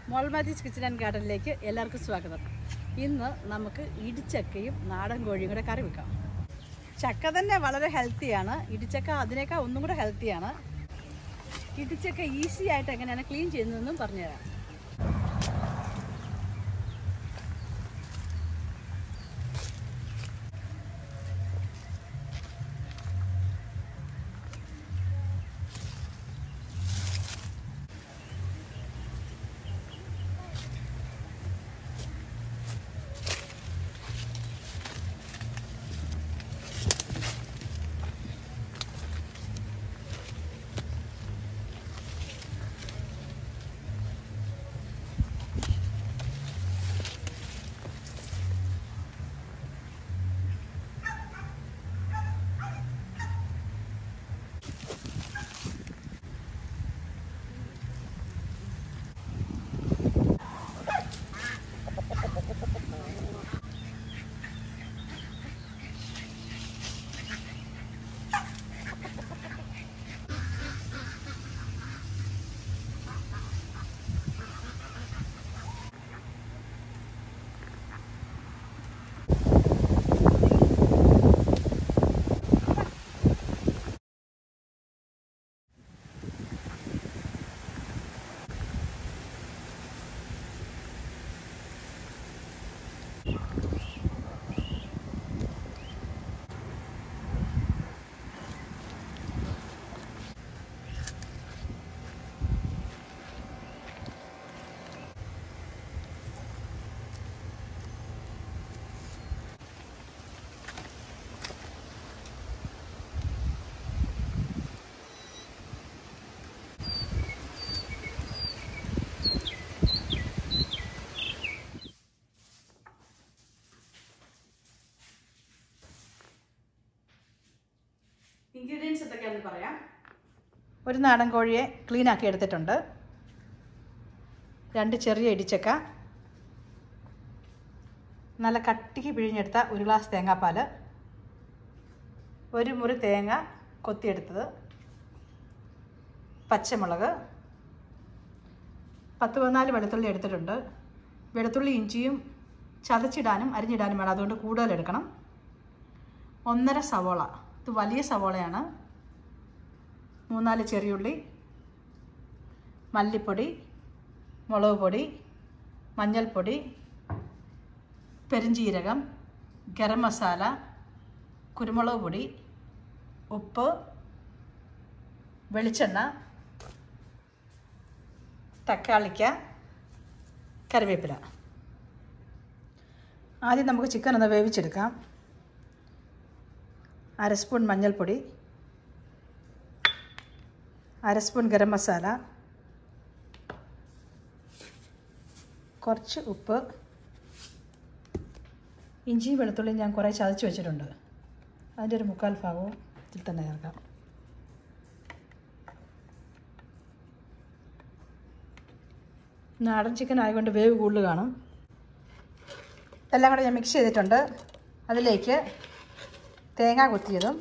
മോൾമാതീസ് kitchen and ഗാർഡനിലേക്ക് എല്ലാവർക്കും സ്വാഗതം ഇന്ന് നമുക്ക് ഇടിച്ചക്കയും നാടൻ കോഴിയും കൂടെ കറി വെക്കാം ചക്ക തന്നെ വളരെ ഹെൽത്തിയാണ് ഇടിച്ചക്ക അതിനേക്കാൾ ഒന്നും കൂടെ ഹെൽത്തിയാണ് ഇടിച്ചക്ക ഈസി ആയിട്ട് എങ്ങനെയാണ് ക്ലീൻ ചെയ്യുന്നതെന്നും പറഞ്ഞുതരാം ഇൻഗ്രീഡിയൻസ് എന്തൊക്കെയാണെന്ന് പറയാം ഒരു നാടൻ കോഴിയെ ക്ലീൻ ആക്കി എടുത്തിട്ടുണ്ട് രണ്ട് ചെറിയ ഇടിച്ചക്ക നല്ല കട്ടിക്ക് പിഴിഞ്ഞെടുത്ത ഒരു ഗ്ലാസ് തേങ്ങാപ്പാൽ ഒരു മുറി തേങ്ങ കൊത്തിയെടുത്തത് പച്ചമുളക് പത്ത് പതിനാല് വെളുത്തുള്ളി എടുത്തിട്ടുണ്ട് വെളുത്തുള്ളി ഇഞ്ചിയും ചതച്ചിടാനും അരിഞ്ഞിടാനും വേണം അതുകൊണ്ട് കൂടുതൽ എടുക്കണം ഒന്നര സവോള ഇത് വലിയ സവോളയാണ് മൂന്നാല് ചെറിയുള്ളി മല്ലിപ്പൊടി മുളക് പൊടി മഞ്ഞൾപ്പൊടി പെരിഞ്ജീരകം ഗരം മസാല കുരുമുളക് പൊടി ഉപ്പ് വെളിച്ചെണ്ണ തക്കാളിക്ക കറിവേപ്പില ആദ്യം നമുക്ക് ചിക്കൻ ഒന്ന് വേവിച്ചെടുക്കാം അര സ്പൂൺ മഞ്ഞൾപ്പൊടി അര സ്പൂൺ ഗരം മസാല കുറച്ച് ഉപ്പ് ഇഞ്ചിയും വെളുത്തുള്ളിയും ഞാൻ കുറേ ചതച്ച് വെച്ചിട്ടുണ്ട് അതിൻ്റെ ഒരു മുക്കാൽ ഭാഗവും ഇതിൽ തന്നെ ചേർക്കാം നാടൻ ചിക്കൻ ആയതുകൊണ്ട് വേവ് കൂടുതൽ കാണും ഇതെല്ലാം കൂടെ ഞാൻ മിക്സ് ചെയ്തിട്ടുണ്ട് അതിലേക്ക് തേങ്ങ കുത്തിയതും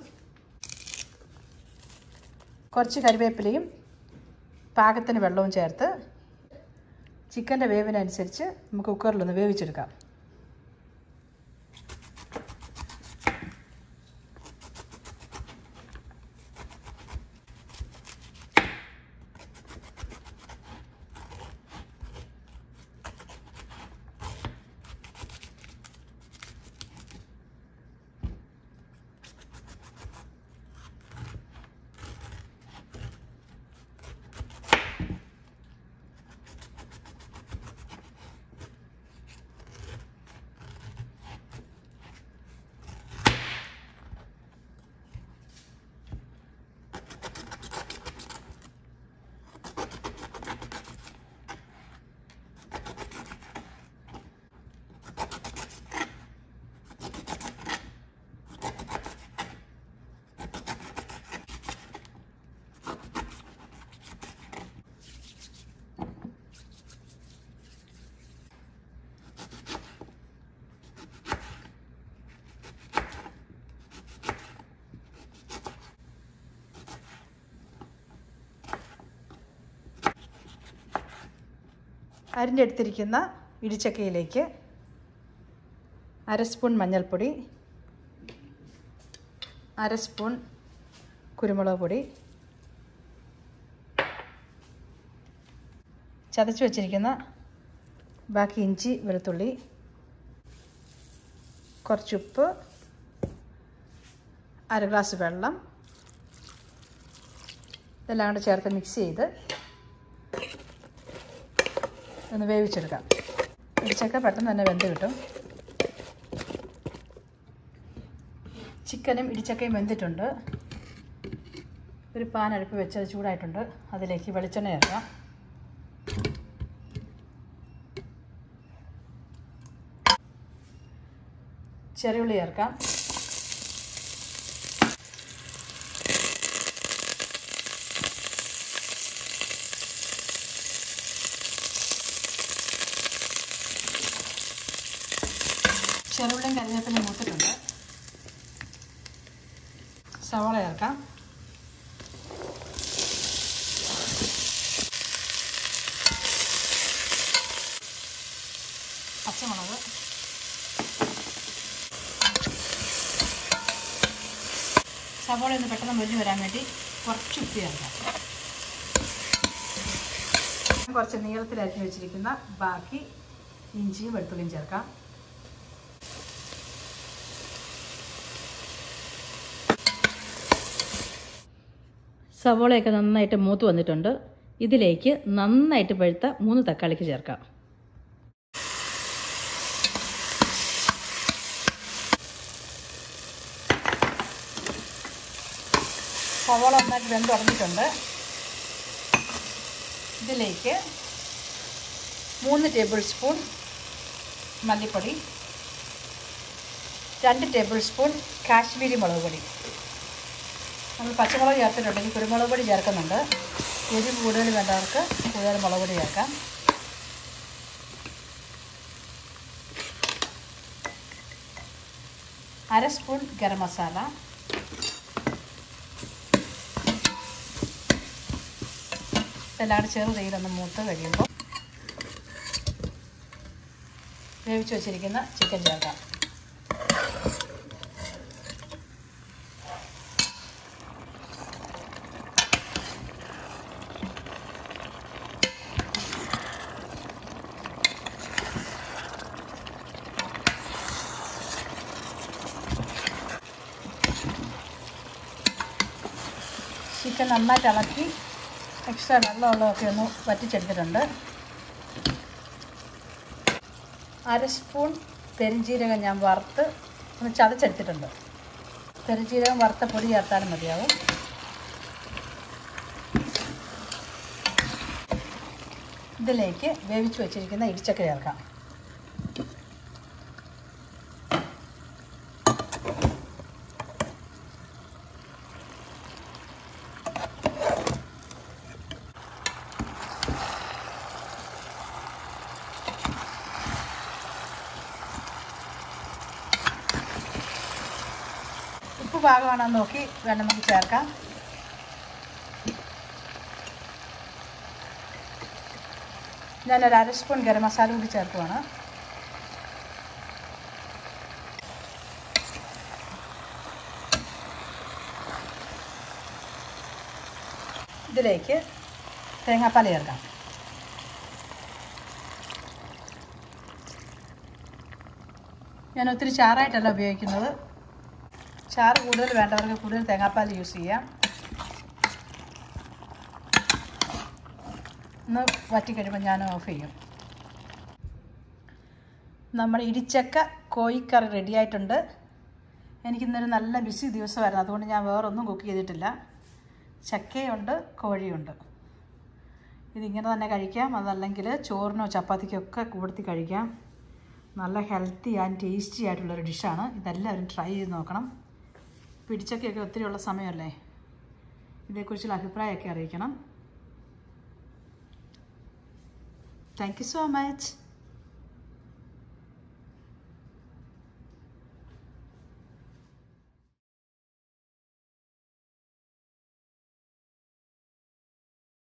കുറച്ച് കരിവേപ്പിലയും പാകത്തിന് വെള്ളവും ചേർത്ത് ചിക്കൻ്റെ വേവിനനുസരിച്ച് നമുക്ക് കുക്കറിലൊന്ന് വേവിച്ചെടുക്കാം അരിഞ്ഞെടുത്തിരിക്കുന്ന ഇടിച്ചക്കയിലേക്ക് അര സ്പൂൺ മഞ്ഞൾപ്പൊടി അര സ്പൂൺ കുരുമുളക് പൊടി ചതച്ച് വച്ചിരിക്കുന്ന ബാക്കി ഇഞ്ചി വെളുത്തുള്ളി കുറച്ചുപ്പ് അര ഗ്ലാസ് വെള്ളം ഇതെല്ലാം കൂടെ ചേർത്ത് മിക്സ് ചെയ്ത് ഒന്ന് വേവിച്ചെടുക്കാം ഇടിച്ചക്ക പെട്ടെന്ന് തന്നെ വെന്ത് കിട്ടും ചിക്കനും ഇടിച്ചക്കയും വെന്തിട്ടുണ്ട് ഒരു പാൻ അടുപ്പ് വെച്ച് അത് ചൂടായിട്ടുണ്ട് അതിലേക്ക് വെളിച്ചെണ്ണ ചേർക്കാം ചെറിയുള്ളി ചേർക്കാം ചെറുള്ളിയും കരിവേപ്പിലയും മൂത്തിട്ടുണ്ട് സവാള ചേർക്കാം പച്ചമുളക് സവാള ഒന്ന് പെട്ടെന്ന് മുരിഞ്ഞ് വരാൻ വേണ്ടി കുറച്ച് ഉപ്പ് ചേർക്കാം കുറച്ച് നീളത്തിൽ അരിഞ്ഞ് വെച്ചിരിക്കുന്ന ബാക്കി ഇഞ്ചിയും വെളുത്തുള്ളിയും ചേർക്കാം സവോളയൊക്കെ നന്നായിട്ട് മൂത്ത് വന്നിട്ടുണ്ട് ഇതിലേക്ക് നന്നായിട്ട് പഴുത്ത മൂന്ന് തക്കാളിക്ക് ചേർക്കാം സവോള നന്നായിട്ട് വെന്ത് തുടങ്ങിയിട്ടുണ്ട് ഇതിലേക്ക് മൂന്ന് ടേബിൾ സ്പൂൺ മല്ലിപ്പൊടി രണ്ട് ടേബിൾ സ്പൂൺ കാശ്മീരി മുളക് പൊടി നമ്മൾ പച്ചമുളക് ചേർത്തിട്ടുണ്ടെങ്കിൽ കുരുമുളക് പൊടി ചേർക്കുന്നുണ്ട് എരിവ് കൂടുതൽ വേണ്ടവർക്ക് കൂടുതൽ മുളക് പൊടി ചേർക്കാം അര സ്പൂൺ ഗരം മസാല ഇതെല്ലാം കൂടി ചെറു തീയിലൊന്ന് മൂത്ത് കഴിയുമ്പോൾ വേവിച്ച് വെച്ചിരിക്കുന്ന ചിക്കൻ ചേർക്കാം ചിക്കൻ നന്നായിട്ട് ഇളക്കി എക്സ്ട്രാ വെള്ളമുള്ളതൊക്കെ ഒന്ന് വറ്റിച്ചെടുത്തിട്ടുണ്ട് അര സ്പൂൺ പെരിഞ്ജീരകം ഞാൻ വറുത്ത് ഒന്ന് ചതച്ചെടുത്തിട്ടുണ്ട് പെരിഞ്ജീരകം വറുത്ത പൊടി ചേർത്താലും മതിയാവും ഇതിലേക്ക് വേവിച്ച് വെച്ചിരിക്കുന്ന ഇടിച്ചക്ക ചേർക്കാം ഉപ്പ് പാകമാണെന്ന് നോക്കി വേണം നമുക്ക് ചേർക്കാം ഞാനൊരു അര സ്പൂൺ ഗരം മസാല കൂടി ചേർക്കുവാണ് ഇതിലേക്ക് തേങ്ങാപ്പാൽ ചേർക്കാം ഞാൻ ഒത്തിരി ചാറായിട്ടല്ല ഉപയോഗിക്കുന്നത് ചാറ് കൂടുതൽ വേണ്ടവർക്ക് കൂടുതൽ തേങ്ങാപ്പാൽ യൂസ് ചെയ്യാം ഒന്ന് വറ്റിക്കഴിയുമ്പോൾ ഞാൻ ഓഫ് ചെയ്യും നമ്മുടെ ഇടിച്ചക്ക കോഴിക്കറി റെഡി ആയിട്ടുണ്ട് എനിക്കിന്നൊരു നല്ല ബിസി ദിവസമായിരുന്നു അതുകൊണ്ട് ഞാൻ വേറൊന്നും കുക്ക് ചെയ്തിട്ടില്ല ചക്കയുണ്ട് കോഴിയുണ്ട് ഇതിങ്ങനെ തന്നെ കഴിക്കാം അതല്ലെങ്കിൽ ചോറിനോ ചപ്പാത്തിക്കോ ഒക്കെ കൂടുത്തി കഴിക്കാം നല്ല ഹെൽത്തി ആൻഡ് ടേസ്റ്റി ആയിട്ടുള്ളൊരു ഡിഷാണ് ഇതെല്ലാവരും ട്രൈ ചെയ്ത് നോക്കണം പിടിച്ചൊക്കെയൊക്കെ ഒത്തിരി ഉള്ള സമയമല്ലേ ഇതേക്കുറിച്ചുള്ള അഭിപ്രായമൊക്കെ അറിയിക്കണം താങ്ക് യു സോ മച്ച്